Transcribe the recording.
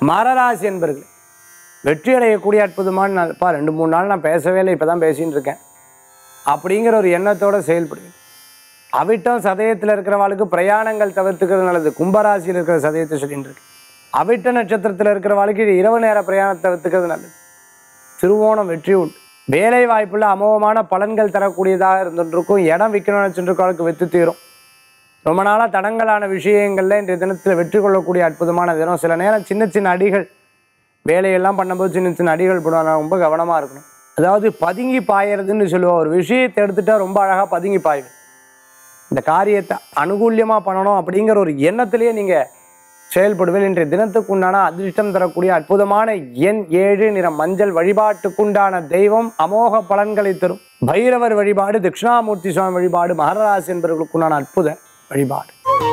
மரராசி என்பர்கள் வெற்றி அடையக்கூடிய அற்புதமான நாள்ப்பா ரெண்டு மூணு நாள் நான் பேசவே இல்லை இப்போ தான் பேசின்னு இருக்கேன் அப்படிங்கிற ஒரு எண்ணத்தோட செயல்படுங்க அவிட்டம் சதயத்தில் இருக்கிறவாளுக்கு பிரயாணங்கள் தவிர்த்துக்கிறது நல்லது கும்பராசியில் இருக்கிற சதயத்தை சொல்லிட்டு இருக்கு அவிட்ட நட்சத்திரத்தில் இருக்கிறவாளுக்கு இது இரவு நேர பிரயாணத்தை தவிர்த்துக்கிறது நல்லது திருவோணம் வெற்றி உண்டு வேலை வாய்ப்புல அமோகமான பலன்கள் தரக்கூடியதாக இருந்துருக்கும் இடம் விற்கணும்னு வச்சுருக்கவளுக்கு வித்து தீரும் ரொம்ப நாளாக தடங்கலான விஷயங்கள்ல இன்றைய தினத்தில் வெற்றி கொள்ளக்கூடிய அற்புதமான தினம் சில நேரம் சின்ன சின்ன அடிகள் வேலையெல்லாம் பண்ணும்போது சின்ன சின்ன அடிகள் போடுவாங்க ரொம்ப கவனமாக இருக்கணும் அதாவது பதுங்கி பாயறதுன்னு சொல்லுவோம் ஒரு விஷயத்தை எடுத்துட்டா ரொம்ப அழகாக பதுங்கி பாயுது இந்த காரியத்தை அனுகூல்யமாக பண்ணணும் அப்படிங்கிற ஒரு எண்ணத்திலேயே நீங்கள் செயல்படுவேன் இன்றைய தினத்துக்கு உண்டான அதிர்ஷ்டம் தரக்கூடிய அற்புதமான எண் ஏழு நிற மஞ்சள் வழிபாட்டுக்குண்டான தெய்வம் அமோக பலன்களை தரும் பைரவர் வழிபாடு தட்சிணாமூர்த்தி சுவாமி வழிபாடு மகராசி என்பவர்களுக்குண்டான அற்புத வழிபாடு